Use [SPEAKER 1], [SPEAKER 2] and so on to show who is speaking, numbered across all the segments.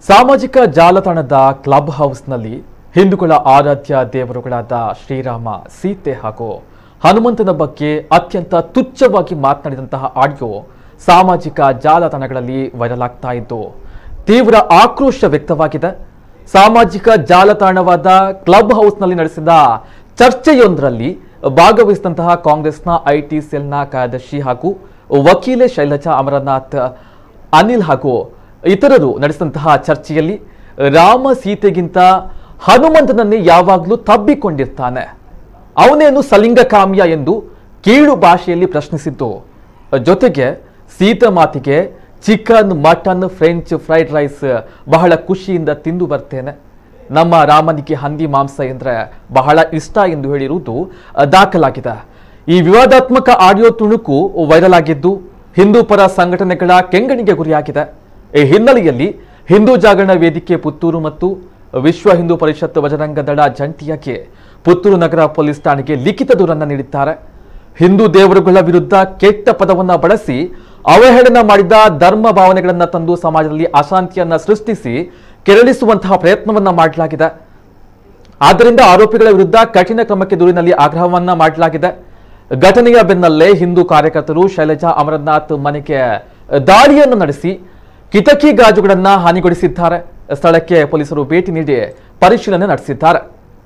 [SPEAKER 1] ಸಾಮಾಜಿಕ ಜಾಲತಾಣದ ಕ್ಲಬ್ ಹೌಸ್ನಲ್ಲಿ ಹಿಂದೂಗಳ ಆರಾಧ್ಯ ದೇವರುಗಳಾದ ಶ್ರೀರಾಮ ಸೀತೆ ಹಾಗೂ ಹನುಮಂತನ ಬಗ್ಗೆ ಅತ್ಯಂತ ತುಚ್ಛವಾಗಿ ಮಾತನಾಡಿದಂತಹ ಆಡಿಯೋ ಸಾಮಾಜಿಕ ಜಾಲತಾಣಗಳಲ್ಲಿ ವೈರಲ್ ಆಗ್ತಾ ಇದ್ದು ತೀವ್ರ ಆಕ್ರೋಶ ವ್ಯಕ್ತವಾಗಿದೆ ಸಾಮಾಜಿಕ ಜಾಲತಾಣವಾದ ಕ್ಲಬ್ ಹೌಸ್ನಲ್ಲಿ ನಡೆಸಿದ ಚರ್ಚೆಯೊಂದರಲ್ಲಿ ಭಾಗವಹಿಸಿದಂತಹ ಕಾಂಗ್ರೆಸ್ನ ಐಟಿ ಸೆಲ್ನ ಕಾರ್ಯದರ್ಶಿ ಹಾಗೂ ವಕೀಲೆ ಶೈಲಜಾ ಅಮರನಾಥ್ ಅನಿಲ್ ಹಾಗೂ ಇತರರು ನಡೆಸಿದಂತಹ ಚರ್ಚೆಯಲ್ಲಿ ರಾಮ ಸೀತೆಗಿಂತ ಹನುಮಂತನನ್ನೇ ಯಾವಾಗಲೂ ತಬ್ಬಿಕೊಂಡಿರ್ತಾನೆ ಅವನೇನು ಸಲಿಂಗಕಾಮ್ಯ ಎಂದು ಕೀಳು ಭಾಷೆಯಲ್ಲಿ ಪ್ರಶ್ನಿಸಿದ್ದು ಜೊತೆಗೆ ಸೀತಾ ಮಾತಿಗೆ chicken mutton French fried rice ಬಹಳ ಖುಷಿಯಿಂದ ತಿಂದು ಬರ್ತೇನೆ ನಮ್ಮ ರಾಮನಿಗೆ ಹಂದಿ ಮಾಂಸ ಎಂದ್ರೆ ಬಹಳ ಇಷ್ಟ ಎಂದು ಹೇಳಿರುವುದು ದಾಖಲಾಗಿದೆ ಈ ವಿವಾದಾತ್ಮಕ ಆಡಿಯೋ ತುಣುಕು ವೈರಲ್ ಆಗಿದ್ದು ಹಿಂದೂ ಪರ ಸಂಘಟನೆಗಳ ಕೆಂಗಣಿಗೆ ಗುರಿಯಾಗಿದೆ ಈ ಹಿನ್ನೆಲೆಯಲ್ಲಿ ಹಿಂದೂ ಜಾಗರಣ ವೇದಿಕೆ ಪುತ್ತೂರು ಮತ್ತು ವಿಶ್ವ ಹಿಂದೂ ಪರಿಷತ್ ಬಜರಂಗ ದಳ ಜಂಟಿಯಾಗಿ ಪುತ್ತೂರು ನಗರ ಪೊಲೀಸ್ ಠಾಣೆಗೆ ಲಿಖಿತ ದೂರನ್ನ ನೀಡಿದ್ದಾರೆ ಹಿಂದೂ ದೇವರುಗಳ ವಿರುದ್ಧ ಕೆಟ್ಟ ಪದವನ್ನ ಬಳಸಿ ಅವಹೇಳನ ಮಾಡಿದ ಧರ್ಮ ಭಾವನೆಗಳನ್ನ ತಂದು ಸಮಾಜದಲ್ಲಿ ಅಶಾಂತಿಯನ್ನ ಸೃಷ್ಟಿಸಿ ಕೆರಳಿಸುವಂತಹ ಪ್ರಯತ್ನವನ್ನ ಮಾಡಲಾಗಿದೆ ಆದ್ದರಿಂದ ಆರೋಪಿಗಳ ವಿರುದ್ಧ ಕಠಿಣ ಕ್ರಮಕ್ಕೆ ದೂರಿನಲ್ಲಿ ಆಗ್ರಹವನ್ನ ಮಾಡಲಾಗಿದೆ ಘಟನೆಯ ಬೆನ್ನಲ್ಲೇ ಹಿಂದೂ ಕಾರ್ಯಕರ್ತರು ಶೈಲಜಾ ಅಮರನಾಥ್ ಮನೆಗೆ ದಾಳಿಯನ್ನು ನಡೆಸಿ ಕಿಟಕಿ ಗಾಜುಗಳನ್ನ ಹಾನಿಗೊಳಿಸಿದ್ದಾರೆ ಸ್ಥಳಕ್ಕೆ ಪೊಲೀಸರು ಭೇಟಿ ನೀಡಿ ಪರಿಶೀಲನೆ ನಡೆಸಿದ್ದಾರೆ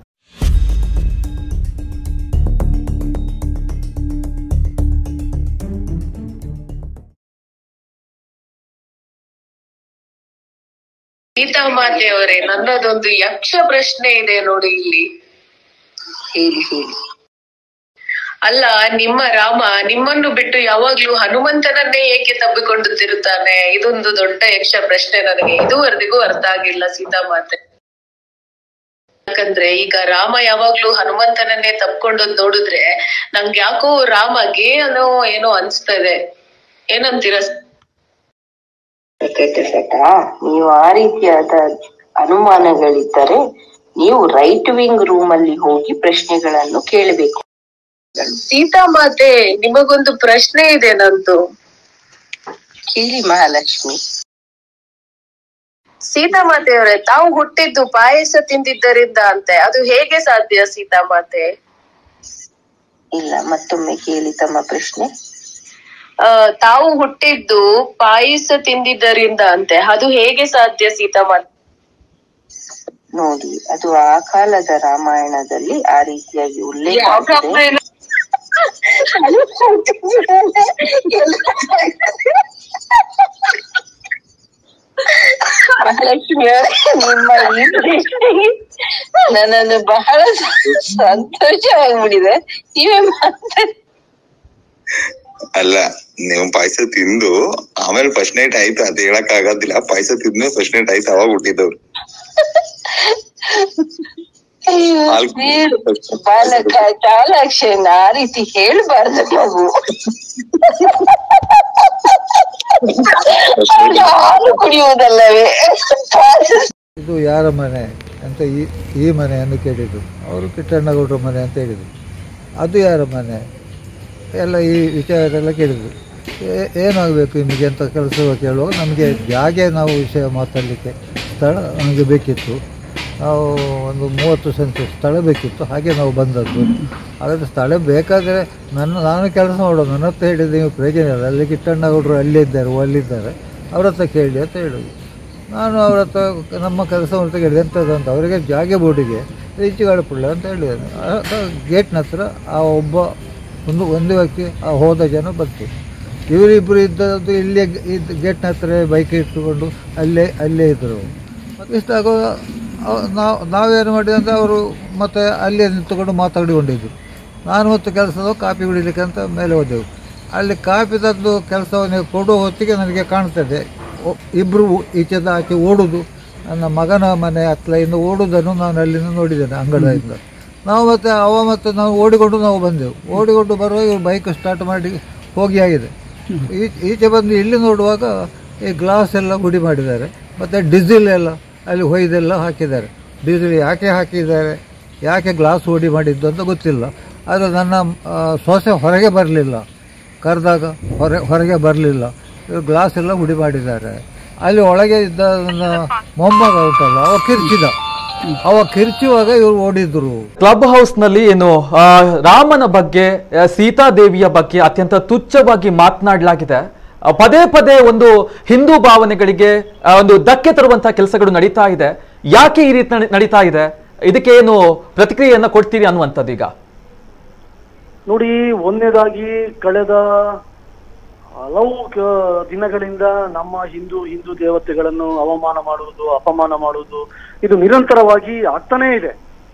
[SPEAKER 2] ಸೀತಾಮಾತೆಯವರೇ ನನ್ನದೊಂದು ಯಕ್ಷ ಪ್ರಶ್ನೆ ಇದೆ ನೋಡಿ ಇಲ್ಲಿ
[SPEAKER 3] ಹೇಳಿ ಹೇಳಿ
[SPEAKER 2] ಅಲ್ಲ ನಿಮ್ಮ ರಾಮ ನಿಮ್ಮನ್ನು ಬಿಟ್ಟು ಯಾವಾಗ್ಲೂ ಹನುಮಂತನನ್ನೇ ಏಕೆ ತಬ್ಬಿಕೊಂಡು ತಿರುತ್ತಾನೆ ಇದೊಂದು ದೊಡ್ಡ ಯಕ್ಷ ಪ್ರಶ್ನೆ ನನಗೆ ಇದುವರೆಗೂ ಅರ್ಥ ಆಗಿಲ್ಲ ಸೀತಾಮಾತೆ ಯಾಕಂದ್ರೆ ಈಗ ರಾಮ ಯಾವಾಗ್ಲೂ ಹನುಮಂತನನ್ನೇ ತಪ್ಕೊಂಡೋದ್ ನೋಡಿದ್ರೆ ನಂಗೆ ಯಾಕೋ ರಾಮ ಗೇ ಅನ್ನೋ ಏನೋ ಅನ್ಸ್ತಾ ಇದೆ ಏನಂತೀರ
[SPEAKER 3] ವೆಂಕಟೇಶ ನೀವು ಆ ರೀತಿಯಾದ ಅನುಮಾನಗಳಿದ್ದರೆ ನೀವು ರೈಟ್ ವಿಂಗ್ ರೂಮ್ ಅಲ್ಲಿ ಹೋಗಿ ಪ್ರಶ್ನೆಗಳನ್ನು ಕೇಳಬೇಕು
[SPEAKER 2] ಸೀತಾಮಾತೆ ನಿಮಗೊಂದು ಪ್ರಶ್ನೆ ಇದೆ ನಂದು
[SPEAKER 3] ಕೇಳಿ ಮಹಾಲಕ್ಷ್ಮಿ
[SPEAKER 2] ಸೀತಾಮಾತೆಯವರೇ ತಾವು ಹುಟ್ಟಿದ್ದು ಪಾಯಸ ತಿಂದಿದ್ದರಿಂದ ಅಂತೆ ಅದು ಹೇಗೆ ಸಾಧ್ಯ ಸೀತಾಮಾತೆ
[SPEAKER 3] ಇಲ್ಲ ಮತ್ತೊಮ್ಮೆ ಕೇಳಿ ತಮ್ಮ ಪ್ರಶ್ನೆ
[SPEAKER 2] ಆ, ತಾವು ಹುಟ್ಟಿದ್ದು ಪಾಯಸ ತಿಂದಿದ್ದರಿಂದ ಅಂತೆ ಅದು ಹೇಗೆ ಸಾಧ್ಯ ಸೀತಾಮಾತೆ
[SPEAKER 3] ನೋಡಿ ಅದು ಆ ಕಾಲದ ರಾಮಾಯಣದಲ್ಲಿ ಆ ರೀತಿಯಾಗಿ ಉಲ್ಲೇಖ
[SPEAKER 2] ಯಾವ
[SPEAKER 3] ಆಗಿದೆ.
[SPEAKER 2] ರಾಮಾಯಣ?
[SPEAKER 3] ಮಹಾಲಕ್ಷ್ಮಿ ಅವರೇ, ನಿಮ್ಮ ಈ ಪ್ರಶ್ನೆಗೆ ನನ್ನನ್ನು ಬಹಳ ಸಂತೋಷ ಆಗ್ಬಿಟ್ಟಿದೆ ನೀವೇ ಮಾತಾಡಿ
[SPEAKER 4] ಅಲ್ಲ ನೀವು ಪಾಯಸ ತಿಂದು ಆಮೇಲೆ ಫಸ್ಟ್ ನೈಟ್ ಆಯ್ತು ಅದ್ ಹೇಳಕ್ ಆಗೋದಿಲ್ಲ ಪಾಯಸ ತಿಂದು ಫಸ್ಟ್ ನೈಟ್ ಆಯ್ತು ಅವಾಗ ಹುಟ್ಟಿದವ್ರು
[SPEAKER 3] ಅಯ್ಯೋ,
[SPEAKER 4] ನಾಲ್ಕು
[SPEAKER 3] ನೀನು
[SPEAKER 4] ವರ್ಷ.
[SPEAKER 3] ಬಾಲಕ ಚಾಲಾಕ್ಷನ ಆ ರೀತಿ ಹೇಳ್ಬಾರ್ದು ಮಗು ಅವ್ರಿಗೆ ಹಾಲು ಕುಡಿಯುವುದಲ್ಲವೇ
[SPEAKER 5] ಇದು ಯಾರ ಮನೆ ಅಂತ ಈ ಈ ಮನೆಯನ್ನು ಕೇಳಿದರು ಅವರು ಕಿಟ್ಟಣ್ಣಗೌಡರ ಮನೆ ಅಂತ ಹೇಳಿದರು ಅದು ಯಾರ ಮನೆ ಎಲ್ಲ ಈ ವಿಚಾರ ಎಲ್ಲ ಕೇಳಿದರು ಏನಾಗಬೇಕು ನಿಮಗೆ ಅಂತ ಕೆಲಸ ಕೇಳುವಾಗ ನಮಗೆ ಜಾಗೆ ನಾವು ವಿಷಯ ಮಾತಾಡಲಿಕ್ಕೆ ಸ್ಥಳ ನಮಗೆ ಬೇಕಿತ್ತು ನಾವು ಒಂದು ಮೂವತ್ತು ಸೆಂಟ್ ಸ್ಥಳ ಬೇಕಿತ್ತು ಹಾಗೆ ನಾವು ಬಂದದ್ದು ಹಾಗಾದರೆ ಸ್ಥಳ ಬೇಕಾದರೆ ನನ್ನ ನಾನು ಕೆಲಸ ಮಾಡೋದು ನನ್ನ ಹತ್ರ ಹೇಳಿದ್ದು ನೀವು ಪ್ರಯೋಜನ ಇಲ್ಲ ಅಲ್ಲಿ ಕಿಟ್ಟಣ್ಣಗೌಡರು ಅಲ್ಲೇ ಇದ್ದಾರೆ ಅಲ್ಲಿದ್ದಾರೆ ಅವ್ರ ಹತ್ರ ಕೇಳಿ ಅಂತ ಹೇಳೋದು ನಾನು ಅವ್ರ ಹತ್ರ ನಮ್ಮ ಕೆಲಸ ಅಂತ ಹೇಳಿದೆ ಎಂಥದ್ದು ಅಂತ ಅವರಿಗೆ ಜಾಗೆ ಬೋರ್ಡಿಗೆ ಈಚೆಗಾಡಪುಳ್ಳ ಅಂತ ಹೇಳಿದ್ದಾನೆ ಗೇಟ್ನ ಹತ್ರ ಆ ಒಬ್ಬ ಒಂದು ಒಂದು ವ್ಯಕ್ತಿ ಆ ಹೋದ ಜನ ಬಂತು ಇವರಿಬ್ಬರು ಇದ್ದದ್ದು ಇಲ್ಲೇ ಇದ್ದ ಗೇಟ್ನ ಹತ್ರ ಬೈಕ್ ಇಟ್ಟುಕೊಂಡು ಅಲ್ಲೇ ಅಲ್ಲೇ ಇದ್ದರು ಇಷ್ಟಾಗೋ ನಾವು ನಾವೇನು ಮಾಡಿದೆ ಅಂತ ಅವರು ಮತ್ತೆ ಅಲ್ಲೇ ನಿಂತುಕೊಂಡು ಮಾತಾಡಿಕೊಂಡಿದ್ರು ನಾನು ಮತ್ತು ಕೆಲಸದ ಕಾಪಿ ಕುಡಿಲಿಕ್ಕೆ ಅಂತ ಮೇಲೆ ಹೋದೆವು ಅಲ್ಲಿ ಕಾಪಿ ತಂದು ಕೆಲಸವನ್ನು ಕೊಡುವ ಹೊತ್ತಿಗೆ ನನಗೆ ಕಾಣ್ತದೆ ಒ- ಇಬ್ರು ಈಚೆದ ಆಚೆ ಓಡುದು ನನ್ನ ಮಗನ ಮನೆ ಹತ್ತಲಿಂದ ಓಡುವುದನ್ನು ನಾನು ಅಲ್ಲಿಂದ ನೋಡಿದ್ದೇನೆ ಅಂಗಡಿಯಿಂದ ನಾವು ಮತ್ತೆ ಅವ ಮತ್ತು ನಾವು ಓಡಿಕೊಂಡು ನಾವು ಬಂದೆವು ಓಡಿಕೊಂಡು ಬರುವಾಗ ಇವ್ರು ಬೈಕ್ ಸ್ಟಾರ್ಟ್ ಮಾಡಿ ಹೋಗಿ ಆಗಿದೆ ಈ- ಈಚೆ ಬಂದು ಇಲ್ಲಿ ನೋಡುವಾಗ ಈ ಗ್ಲಾಸ್ ಎಲ್ಲ ಹುಡಿ ಮಾಡಿದ್ದಾರೆ ಮತ್ತು ಡೀಸೆಲ್ ಎಲ್ಲ ಅಲ್ಲಿ ಹೊಯ್ದೆಲ್ಲ ಹಾಕಿದ್ದಾರೆ ಡೀಸೆಲ್ ಯಾಕೆ ಹಾಕಿದ್ದಾರೆ ಯಾಕೆ ಗ್ಲಾಸ್ ಹುಡಿ ಮಾಡಿದ್ದು ಅಂತ ಗೊತ್ತಿಲ್ಲ ಆದರೆ ನನ್ನ ಆ, ಸೊಸೆ ಹೊರಗೆ ಬರಲಿಲ್ಲ ಕರೆದಾಗ ಹೊರ ಹೊರಗೆ ಬರಲಿಲ್ಲ ಗ್ಲಾಸ್ ಎಲ್ಲ ಹುಡಿ ಮಾಡಿದ್ದಾರೆ ಅಲ್ಲಿ ಒಳಗೆ ಇದ್ದ ನನ್ನ ಮೊಮ್ಮಗ ಉಂಟಲ್ಲ ಅವ ಕಿರ್ಚಿದ ಅವ ಕಿರ್ಚುವಾಗ ಇವರು ಓಡಿದ್ರು
[SPEAKER 1] ಕ್ಲಬ್ ಹೌಸ್ ನಲ್ಲಿ ಏನು ಆ, ರಾಮನ ಬಗ್ಗೆ ಆ, ಸೀತಾದೇವಿಯ ಬಗ್ಗೆ ಅತ್ಯಂತ ತುಚ್ಛವಾಗಿ ಮಾತನಾಡಲಾಗಿದೆ ಆ, ಪದೇ ಪದೇ ಒಂದು ಹಿಂದೂ ಭಾವನೆಗಳಿಗೆ ಆ, ಒಂದು ಧಕ್ಕೆ ತರುವಂತಹ ಕೆಲಸಗಳು ನಡೀತಾ ಇದೆ ಯಾಕೆ ಈ ರೀತಿ ನಡಿ- ನಡೀತಾ ಇದೆ ಇದಕ್ಕೆ ಏನು ಪ್ರತಿಕ್ರಿಯೆಯನ್ನ ಕೊಡ್ತೀರಿ ಅನ್ನುವಂಥದ್ದು ಈಗ
[SPEAKER 6] ನೋಡಿ ಒಂದನೇದಾಗಿ ಕಳೆದ ಹಲವು ಕ- ದಿನಗಳಿಂದ ನಮ್ಮ ಹಿಂದೂ ಹಿಂದೂ ದೇವತೆಗಳನ್ನು ಅವಮಾನ ಮಾಡುವುದು ಅಪಮಾನ ಮಾಡುವುದು ಇದು ನಿರಂತರವಾಗಿ ಆಗ್ತಾನೇ ಇದೆ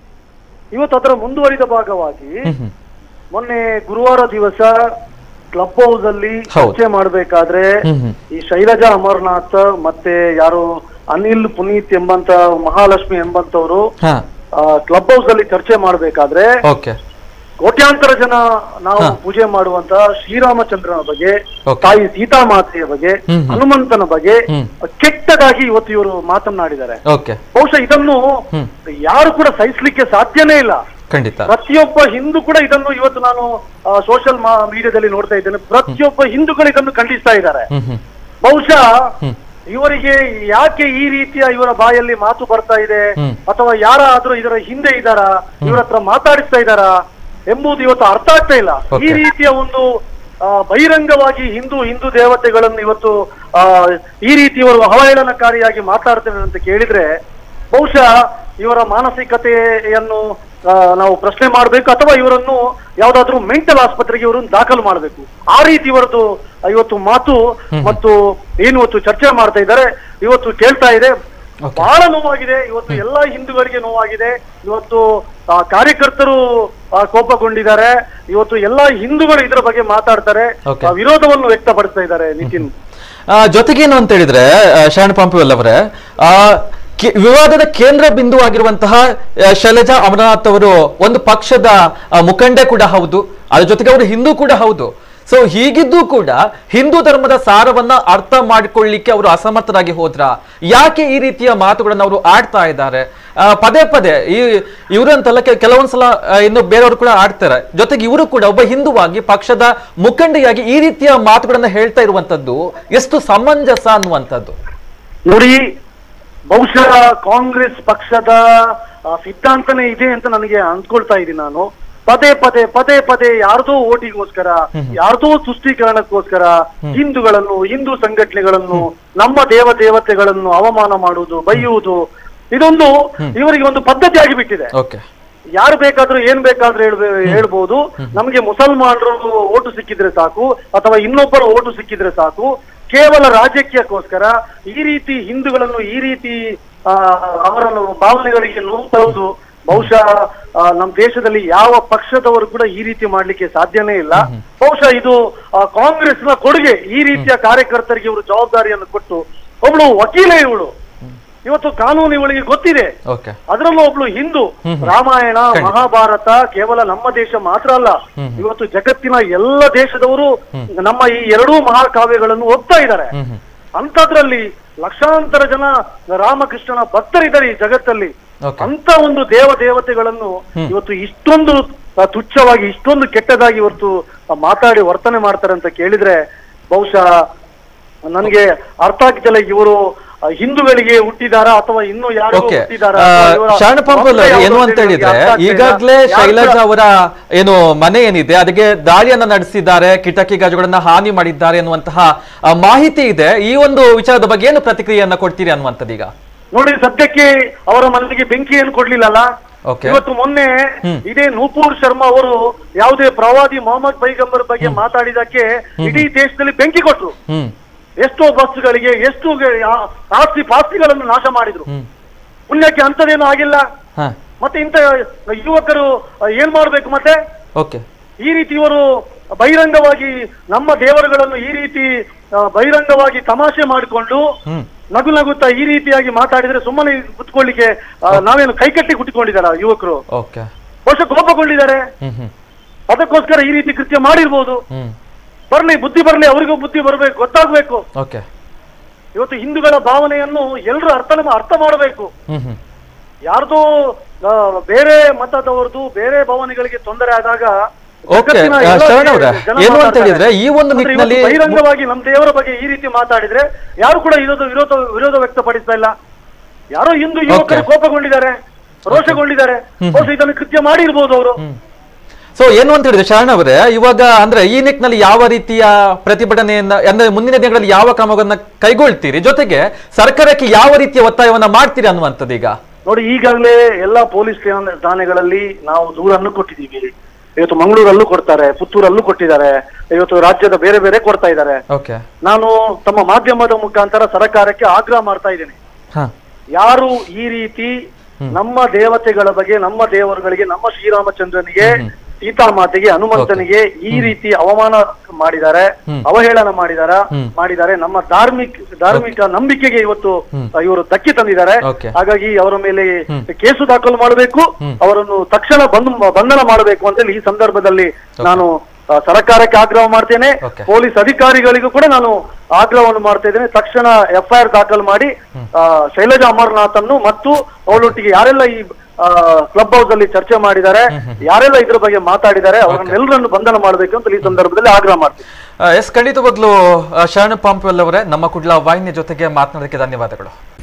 [SPEAKER 6] ಇವತ್ತು ಅದರ ಮುಂದುವರಿದ ಭಾಗವಾಗಿ
[SPEAKER 1] ಹ್ಮ್.
[SPEAKER 6] ಮೊನ್ನೆ ಗುರುವಾರ ದಿವಸ ಕ್ಲಬ್ ಹೌಸ್ ಅಲ್ಲಿ
[SPEAKER 1] ಹೌದು.
[SPEAKER 6] ಚರ್ಚೆ ಮಾಡ್ಬೇಕಾದ್ರೆ
[SPEAKER 1] ಹ್ಮ್ ಹ್ಮ್.
[SPEAKER 6] ಈ ಶೈಲಜಾ ಅಮರ್ನಾಥ್ ಮತ್ತೆ ಯಾರು ಅನಿಲ್ ಪುನೀತ್ ಎಂಬಂತ ಮಹಾಲಕ್ಷ್ಮಿ ಎಂಬಂತವರು
[SPEAKER 1] ಹಾ
[SPEAKER 6] ಕ್ಲಬ್ ಹೌಸ್ ಅಲ್ಲಿ ಚರ್ಚೆ ಮಾಡ್ಬೇಕಾದ್ರೆ
[SPEAKER 1] ಓಕೆ
[SPEAKER 6] ಕೋಟ್ಯಾಂತರ ಜನ ನಾವು
[SPEAKER 1] ಹಾ.
[SPEAKER 6] ಪೂಜೆ ಮಾಡುವಂತ ಶ್ರೀರಾಮಚಂದ್ರನ ಬಗ್ಗೆ
[SPEAKER 1] Okay.
[SPEAKER 6] ತಾಯಿ ಸೀತಾಮಾತೆಯ ಬಗ್ಗೆ
[SPEAKER 1] ಹ್ಮ್ ಹ್ಮ್.
[SPEAKER 6] ಹನುಮಂತನ ಬಗ್ಗೆ
[SPEAKER 1] ಹ್ಮ್.
[SPEAKER 6] ಕೆಟ್ಟದಾಗಿ ಇವತ್ತು ಇವರು ಮಾತನಾಡಿದ್ದಾರೆ
[SPEAKER 1] ಓಕೆ
[SPEAKER 6] ಬಹುಶಃ ಇದನ್ನು
[SPEAKER 1] ಹ್ಮ್.
[SPEAKER 6] ಯಾರು ಕೂಡ ಸಹಿಸ್ಲಿಕ್ಕೆ ಸಾಧ್ಯನೇ ಇಲ್ಲ
[SPEAKER 1] ಖಂಡಿತ
[SPEAKER 6] ಪ್ರತಿಯೊಬ್ಬ ಹಿಂದೂ ಕೂಡ ಇದನ್ನು ಇವತ್ತು ನಾನು ಸೋಷಿಯಲ್ ಮೀಡಿಯಾದಲ್ಲಿ ನೋಡ್ತಾ ಇದ್ದೇನೆ ಪ್ರತಿಯೊಬ್ಬ ಹಿಂದೂಗಳು ಇದನ್ನು ಖಂಡಿಸ್ತಾ ಇದ್ದಾರೆ
[SPEAKER 1] ಹ್ಮ್ ಹ್ಮ್
[SPEAKER 6] ಬಹುಶಃ
[SPEAKER 1] ಹ್ಮ್.
[SPEAKER 6] ಇವರಿಗೆ ಯಾಕೆ ಈ ರೀತಿಯ ಇವರ ಬಾಯಲ್ಲಿ ಮಾತು ಬರ್ತಾ ಇದೆ
[SPEAKER 1] ಹ್ಮ್.
[SPEAKER 6] ಅಥವಾ ಯಾರಾದ್ರೂ ಇದರ ಹಿಂದೆ ಇದ್ದಾರ ಇವರ ಹತ್ರ ಮಾತಾಡಿಸ್ತಾ ಇದ್ದಾರಾ ಎಂಬುದು ಇವತ್ತು ಅರ್ಥ ಆಗ್ತಾ ಇಲ್ಲ ಈ
[SPEAKER 1] Okay.
[SPEAKER 6] ರೀತಿಯ ಒಂದು ಆ, ಬಹಿರಂಗವಾಗಿ ಹಿಂದೂ ಹಿಂದೂ ದೇವತೆಗಳನ್ನು ಇವತ್ತು ಆ, ಈ ರೀತಿ ಇವರು ಅವಹೇಳನಕಾರಿಯಾಗಿ ಮಾತಾಡ್ತಾರೆ ಅಂತ ಕೇಳಿದ್ರೆ ಬಹುಶಃ ಇವರ ಮಾನಸಿಕತೆಯನ್ನು ಆ, ನಾವು ಪ್ರಶ್ನೆ ಮಾಡಬೇಕು ಅಥವಾ ಇವರನ್ನು ಯಾವ್ದಾದ್ರು ಮೆಂಟಲ್ ಆಸ್ಪತ್ರೆಗೆ ಇವರನ್ನು ದಾಖಲು ಮಾಡಬೇಕು ಆ ರೀತಿ ಇವರದ್ದು ಇವತ್ತು ಮಾತು ಮತ್ತು ಏನು ಇವತ್ತು ಚರ್ಚೆ ಮಾಡ್ತಾ ಇದ್ದಾರೆ ಇವತ್ತು ಕೇಳ್ತಾ ಇದೆ
[SPEAKER 1] Okay.
[SPEAKER 6] ಬಹಳ ನೋವಾಗಿದೆ ಇವತ್ತು ಎಲ್ಲಾ ಹಿಂದೂಗಳಿಗೆ ನೋವಾಗಿದೆ ಇವತ್ತು ಆ, ಕಾರ್ಯಕರ್ತರು ಆ, ಕೋಪಗೊಂಡಿದ್ದಾರೆ ಇವತ್ತು ಎಲ್ಲಾ ಹಿಂದೂಗಳು ಇದರ ಬಗ್ಗೆ ಮಾತಾಡ್ತಾರೆ
[SPEAKER 1] Okay.
[SPEAKER 6] ಆ, ವಿರೋಧವನ್ನು ವ್ಯಕ್ತಪಡಿಸ್ತಾ ಇದ್ದಾರೆ ನಿತಿನ್
[SPEAKER 1] ಆ, ಜೊತೆಗೇನು ಅಂತ ಹೇಳಿದ್ರೆ ಆ, ಶರಣ್ ಪಂಪಿವಲ್ ಅವರೇ ಆ, ಕೇ- ವಿವಾದದ ಕೇಂದ್ರ ಬಿಂದು ಆಗಿರುವಂತಹ ಆ, ಶೈಲಜಾ ಅಮರನಾಥ್ ಅವರು ಒಂದು ಪಕ್ಷದ ಆ, ಮುಖಂಡೆ ಕೂಡ ಹೌದು ಅದ್ರ ಜೊತೆಗೆ ಅವರು ಹಿಂದೂ ಕೂಡ ಹೌದು ಸೊ ಹೀಗಿದ್ದು ಕೂಡ ಹಿಂದೂ ಧರ್ಮದ ಸಾರವನ್ನ ಅರ್ಥ ಮಾಡಿಕೊಳ್ಳಿಕ್ಕೆ ಅವರು ಅಸಮರ್ಥರಾಗಿ ಹೋದ್ರ ಯಾಕೆ ಈ ರೀತಿಯ ಮಾತುಗಳನ್ನು ಅವರು ಆಡ್ತಾ ಇದ್ದಾರೆ ಆ, ಪದೇ ಪದೇ ಈ ಇವರಂತಲ್ಲ ಕೆ- ಕೆಲವೊಂದ್ಸಲ ಆ, ಇನ್ನು ಬೇರೆಯವರು ಕೂಡ ಆಡ್ತಾರೆ ಜೊತೆಗೆ ಇವರು ಕೂಡ ಒಬ್ಬ ಹಿಂದುವಾಗಿ ಪಕ್ಷದ ಮುಖಂಡಿಯಾಗಿ ಈ ರೀತಿಯ ಮಾತುಗಳನ್ನ ಹೇಳ್ತಾ ಇರುವಂತದ್ದು ಎಷ್ಟು ಸಮಂಜಸ ಅನ್ನುವಂಥದ್ದು
[SPEAKER 6] ನೋಡಿ ಬಹುಶಃ ಕಾಂಗ್ರೆಸ್ ಪಕ್ಷದ ಆ, ಸಿದ್ಧಾಂತನೇ ಇದೆ ಅಂತ ನನಗೆ ಅಂದ್ಕೊಳ್ತಾ ಇದ್ದೀನಿ ನಾನು ಪದೇ ಪದೇ ಪದೇ ಪದೇ ಯಾರ್ದೋ ಓಟಿಗೋಸ್ಕರ ಯಾರ್ದೋ ತುಷ್ಟೀಕರಣಕ್ಕೋಸ್ಕರ ಹಿಂದೂಗಳನ್ನು ಹಿಂದೂ ಸಂಘಟನೆಗಳನ್ನು ನಮ್ಮ ದೇವ ದೇವತೆಗಳನ್ನು ಅವಮಾನ ಮಾಡುವುದು ಬೈಯುವುದು ಇದೊಂದು ಇವರಿಗೆ ಒಂದು ಪದ್ಧತಿ ಆಗಿಬಿಟ್ಟಿದೆ
[SPEAKER 1] ಓಕೆ
[SPEAKER 6] ಯಾರು ಬೇಕಾದ್ರೂ ಏನ್ ಬೇಕಾದ್ರೂ ಹೇಳ್ಬೇ ಹೇಳ್ಬೋದು ನಮಗೆ ಮುಸಲ್ಮಾನರು ಓಟು ಸಿಕ್ಕಿದ್ರೆ ಸಾಕು ಅಥವಾ ಇನ್ನೊಬ್ಬರ ಓಟು ಸಿಕ್ಕಿದ್ರೆ ಸಾಕು ಕೇವಲ ರಾಜಕೀಯಕ್ಕೋಸ್ಕರ ಈ ರೀತಿ ಹಿಂದೂಗಳನ್ನು ಈ ರೀತಿ ಆ, ಅವರನ್ನು ಭಾವನೆಗಳಿಗೆ ನೋವು ತರುವುದು ಬಹುಶಃ ಆ, ನಮ್ಮ ದೇಶದಲ್ಲಿ ಯಾವ ಪಕ್ಷದವರು ಕೂಡ ಈ ರೀತಿ ಮಾಡ್ಲಿಕ್ಕೆ ಸಾಧ್ಯನೇ ಇಲ್ಲ ಬಹುಶಃ ಇದು ಆ, ಕಾಂಗ್ರೆಸ್ನ ಕೊಡುಗೆ ಈ ರೀತಿಯ ಕಾರ್ಯಕರ್ತರಿಗೆ ಇವರು ಜವಾಬ್ದಾರಿಯನ್ನು ಕೊಟ್ಟು ಒಬ್ಳು ವಕೀಲೆ ಇವಳು ಇವತ್ತು ಕಾನೂನು ಇವಳಿಗೆ ಗೊತ್ತಿದೆ
[SPEAKER 1] ಓಕೆ
[SPEAKER 6] ಅದರಲ್ಲೂ ಒಬ್ಳು ಹಿಂದೂ ರಾಮಾಯಣ ಮಹಾಭಾರತ ಕೇವಲ ನಮ್ಮ ದೇಶ ಮಾತ್ರ ಅಲ್ಲ ಇವತ್ತು ಜಗತ್ತಿನ ಎಲ್ಲ ದೇಶದವರು ನಮ್ಮ ಈ ಎರಡೂ ಮಹಾಕಾವ್ಯಗಳನ್ನು ಓದ್ತಾ ಇದ್ದಾರೆ ಅಂತದ್ರಲ್ಲಿ ಲಕ್ಷಾಂತರ ಜನ ರಾಮಕೃಷ್ಣನ ಭಕ್ತರಿದ್ದಾರೆ ಈ ಜಗತ್ತಲ್ಲಿ
[SPEAKER 1] Okay.
[SPEAKER 6] ಅಂತ ಒಂದು ದೇವ ದೇವತೆಗಳನ್ನು ಇವತ್ತು ಇಷ್ಟೊಂದು ಆ, ತುಚ್ಛವಾಗಿ ಇಷ್ಟೊಂದು ಕೆಟ್ಟದಾಗಿ ಇವತ್ತು ಆ, ಮಾತಾಡಿ ವರ್ತನೆ ಮಾಡ್ತಾರೆ ಅಂತ ಕೇಳಿದ್ರೆ ಬಹುಶಃ ನನಗೆ ಅರ್ಥ ಆಗ್ತಿಲ್ಲ ಇವರು ಆ, ಹಿಂದೂಗಳಿಗೆ ಹುಟ್ಟಿದಾರಾ ಅಥವಾ ಇನ್ನು ಯಾರು
[SPEAKER 1] ಓಕೆ
[SPEAKER 6] ಹುಟ್ಟಿದಾರಾ
[SPEAKER 1] ಶರಣ ಪಂಪಲ್ ಏನು ಅಂತ ಹೇಳಿದ್ರೆ ಈಗಾಗಲೇ ಶೈಲಜಾ ಅವರ ಏನು ಮನೆ ಏನಿದೆ ಅದಕ್ಕೆ ದಾಳಿಯನ್ನ ನಡೆಸಿದ್ದಾರೆ ಕಿಟಕಿ ಗಾಜುಗಳನ್ನ ಹಾನಿ ಮಾಡಿದ್ದಾರೆ ಅನ್ನುವಂತಹ ಆ, ಮಾಹಿತಿ ಇದೆ ಈ ಒಂದು ವಿಚಾರದ ಬಗ್ಗೆ ಏನು ಪ್ರತಿಕ್ರಿಯೆಯನ್ನ ಕೊಡ್ತೀರಿ ಅನ್ನುವಂಥದ್ದು ಈಗ
[SPEAKER 6] ನೋಡಿ ಸದ್ಯಕ್ಕೆ ಅವರ ಮನೆಗೆ ಬೆಂಕಿ ಏನು ಕೊಡ್ಲಿಲ್ಲಲ್ಲ
[SPEAKER 1] Okay.
[SPEAKER 6] ಇವತ್ತು ಮೊನ್ನೆ
[SPEAKER 1] ಹ್ಮ್.
[SPEAKER 6] ಇದೇ ನೂಪುರ್ ಶರ್ಮಾ ಅವರು ಯಾವುದೇ ಪ್ರವಾದಿ ಮೊಹಮ್ಮದ್ ಪೈಗಂಬರ್ ಬಗ್ಗೆ ಮಾತಾಡಿದಕ್ಕೆ ಇಡೀ ದೇಶದಲ್ಲಿ ಬೆಂಕಿ ಕೊಟ್ರು
[SPEAKER 1] ಹ್ಮ್
[SPEAKER 6] ಎಷ್ಟೋ ಬಸ್ಗಳಿಗೆ ಎಷ್ಟು ಗ- ಆ- ಆಸ್ತಿ ಪಾಸ್ತಿಗಳನ್ನು ನಾಶ ಮಾಡಿದ್ರು
[SPEAKER 1] ಹ್ಮ್
[SPEAKER 6] ಪುಣ್ಯಕ್ಕೆ ಅಂತದೇನು ಆಗಿಲ್ಲ
[SPEAKER 1] ಹಾ
[SPEAKER 6] ಮತ್ತೆ ಇಂಥ ಯುವಕರು ಆ, ಏನ್ ಮಾಡ್ಬೇಕು ಮತ್ತೆ
[SPEAKER 1] ಓಕೆ
[SPEAKER 6] ಈ ರೀತಿ ಇವರು ಬಹಿರಂಗವಾಗಿ ನಮ್ಮ ದೇವರುಗಳನ್ನು ಈ ರೀತಿ ಆ, ಬಹಿರಂಗವಾಗಿ ತಮಾಷೆ ಮಾಡಿಕೊಂಡು
[SPEAKER 1] ಹ್ಮ್
[SPEAKER 6] ನಗು ನಗುತ್ತಾ ಈ ರೀತಿಯಾಗಿ ಮಾತಾಡಿದ್ರೆ ಸುಮ್ಮನೆ ಕುತ್ಕೊಳ್ಳಿಕ್ಕೆ ಆ, ನಾವೇನು ಕೈಕಟ್ಟಿ ಕುತ್ಕೊಂಡಿದಾರ ಯುವಕರು
[SPEAKER 1] ಓಕೆ
[SPEAKER 6] ಬಹುಶಃ ಕೋಪಗೊಂಡಿದ್ದಾರೆ
[SPEAKER 1] ಹ್ಮ್ ಹ್ಮ್
[SPEAKER 6] ಅದಕ್ಕೋಸ್ಕರ ಈ ರೀತಿ ಕೃತ್ಯ ಮಾಡಿರ್ಬೋದು
[SPEAKER 1] ಹ್ಮ್
[SPEAKER 6] ಬರ್ಲಿ ಬುದ್ಧಿ ಬರ್ಲಿ ಅವರಿಗೂ ಬುದ್ಧಿ ಬರ್ಬೇಕು ಗೊತ್ತಾಗ್ಬೇಕು
[SPEAKER 1] ಓಕೆ
[SPEAKER 6] ಇವತ್ತು ಹಿಂದೂಗಳ ಭಾವನೆಯನ್ನು ಎಲ್ಲರೂ ಅರ್ಥ ಅರ್ಥ ಮಾಡಬೇಕು
[SPEAKER 1] ಹ್ಮ್ ಹ್ಮ್
[SPEAKER 6] ಯಾರ್ದೋ ಆ, ಬೇರೆ ಮತದವರದು ಬೇರೆ ಭಾವನೆಗಳಿಗೆ ತೊಂದರೆ ಆದಾಗ
[SPEAKER 1] Okay,
[SPEAKER 6] ಜಗತ್ತಿನ
[SPEAKER 1] ಆ,
[SPEAKER 6] ಎಲ್ಲ
[SPEAKER 1] ಶರಣ್ ಅವ್ರೆ,
[SPEAKER 6] ಜನ
[SPEAKER 1] ಏನು ಅಂತ
[SPEAKER 6] ಮಾತಾಡ್ತಾರೆ.
[SPEAKER 1] ಹೇಳಿದ್ರೆ, ಈ ಒಂದು
[SPEAKER 6] ಅಂದ್ರೆ ಇವತ್ತು
[SPEAKER 1] ನಿಟ್ಟಿನಲ್ಲಿ-
[SPEAKER 6] ಬಹಿರಂಗವಾಗಿ ನಮ್ಮ ದೇವರ ಬಗ್ಗೆ ಈ ರೀತಿ ಮಾತಾಡಿದ್ರೆ ಯಾರು ಕೂಡ ವಿರೋಧ ವಿರೋಧ ವಿರೋಧ ವ್ಯಕ್ತಪಡಿಸ್ತಾ ಇಲ್ಲ ಯಾರೋ ಹಿಂದೂ ಯುವಕರು
[SPEAKER 1] Okay.
[SPEAKER 6] ಕೋಪಗೊಂಡಿದ್ದಾರೆ ರೋಷಗೊಂಡಿದ್ದಾರೆ ಬಹುಶಃ ಇದನ್ನು ಕೃತ್ಯ ಮಾಡಿರ್ಬೋದು ಅವರು
[SPEAKER 1] ಸೊ ಏನು ಅಂತ ಹೇಳಿದ್ರೆ ಶರಣ ಅವರೇ ಇವಾಗ ಅಂದ್ರೆ ಈ ನಿಟ್ಟಿನಲ್ಲಿ ಯಾವ ರೀತಿಯ ಪ್ರತಿಭಟನೆಯನ್ನ ಅಂದ್ರೆ ಮುಂದಿನ ದಿನಗಳಲ್ಲಿ ಯಾವ ಕ್ರಮವನ್ನ ಕೈಗೊಳ್ತೀರಿ ಜೊತೆಗೆ ಸರ್ಕಾರಕ್ಕೆ ಯಾವ ರೀತಿಯ ಒತ್ತಾಯವನ್ನ ಮಾಡ್ತೀರಿ ಅನ್ನುವಂಥದ್ದು ಈಗ
[SPEAKER 6] ನೋಡಿ ಈಗಾಗಲೇ ಎಲ್ಲಾ ಪೊಲೀಸ್ ಠಾಣೆ- ಠಾಣೆಗಳಲ್ಲಿ ನಾವು ದೂರನ್ನು ಕೊಟ್ಟಿದ್ದೀವಿ ಇವತ್ತು ಮಂಗಳೂರಲ್ಲೂ ಕೊಡ್ತಾರೆ ಪುತ್ತೂರಲ್ಲೂ ಕೊಟ್ಟಿದ್ದಾರೆ ಇವತ್ತು ರಾಜ್ಯದ ಬೇರೆ ಬೇರೆ ಕೊಡ್ತಾ ಇದ್ದಾರೆ
[SPEAKER 1] ಓಕೆ
[SPEAKER 6] ನಾನು ತಮ್ಮ ಮಾಧ್ಯಮದ ಮುಖಾಂತರ ಸರ್ಕಾರಕ್ಕೆ ಆಗ್ರಹ ಮಾಡ್ತಾ ಇದ್ದೇನೆ
[SPEAKER 1] ಹಾ
[SPEAKER 6] ಯಾರು ಈ ರೀತಿ ನಮ್ಮ ದೇವತೆಗಳ ಬಗ್ಗೆ ನಮ್ಮ ದೇವರುಗಳಿಗೆ ನಮ್ಮ ಶ್ರೀರಾಮಚಂದ್ರನಿಗೆ ಸೀತಾಮಾತೆಗೆ ಹನುಮಂತನಿಗೆ ಈ ರೀತಿ ಅವಮಾನ ಮಾಡಿದ್ದಾರೆ ಅವಹೇಳನ ಮಾಡಿದಾರ ಮಾಡಿದ್ದಾರೆ ನಮ್ಮ ಧಾರ್ಮಿಕ ಧಾರ್ಮಿಕ ನಂಬಿಕೆಗೆ ಇವತ್ತು ಇವರು ಧಕ್ಕೆ ತಂದಿದ್ದಾರೆ
[SPEAKER 1] Okay.
[SPEAKER 6] ಹಾಗಾಗಿ ಅವರ ಮೇಲೆ ಕೇಸು ದಾಖಲು ಮಾಡಬೇಕು ಅವರನ್ನು ತಕ್ಷಣ ಬಂದ್ ಬಂಧನ ಮಾಡಬೇಕು ಅಂತೇಳಿ ಈ ಸಂದರ್ಭದಲ್ಲಿ ನಾನು ಆ, ಸರ್ಕಾರಕ್ಕೆ ಆಗ್ರಹ ಮಾಡ್ತೇನೆ
[SPEAKER 1] Okay.
[SPEAKER 6] ಪೊಲೀಸ್ ಅಧಿಕಾರಿಗಳಿಗೂ ಕೂಡ ನಾನು ಆಗ್ರಹವನ್ನು ಮಾಡ್ತಾ ಇದ್ದೇನೆ ತಕ್ಷಣ ಎಫ್ಐಆರ್ ದಾಖಲು ಮಾಡಿ ಆ, ಶೈಲಜಾ ಅಮರ್ನಾಥ್ ಅನ್ನು ಮತ್ತು ಅವಳೊಟ್ಟಿಗೆ ಯಾರೆಲ್ಲ ಈ ಕ್ಲಬ್ ಹೌಸ್ ಅಲ್ಲಿ ಚರ್ಚೆ ಮಾಡಿದ್ದಾರೆ ಯಾರೆಲ್ಲ ಇದ್ರ ಬಗ್ಗೆ ಮಾತಾಡಿದ್ದಾರೆ ಅವರನ್ನೆಲ್ಲರನ್ನು ಬಂಧನ ಮಾಡಬೇಕು ಅಂತ ಈ ಸಂದರ್ಭದಲ್ಲಿ ಆಗ್ರಹ ಮಾಡ್ತೀನಿ
[SPEAKER 1] ಎಸ್ ಖಂಡಿತವಾಗ್ಲೂ ಆ, ಶರಣ ಪಾಂಪ್ವೆಲ್ ಅವರೇ ನಮ್ಮ ಕುಡ್ಲ ವಾಹಿನಿಯ ಜೊತೆಗೆ ಮಾತನಾಡೋದಕ್ಕೆ ಧನ್ಯವಾದಗಳು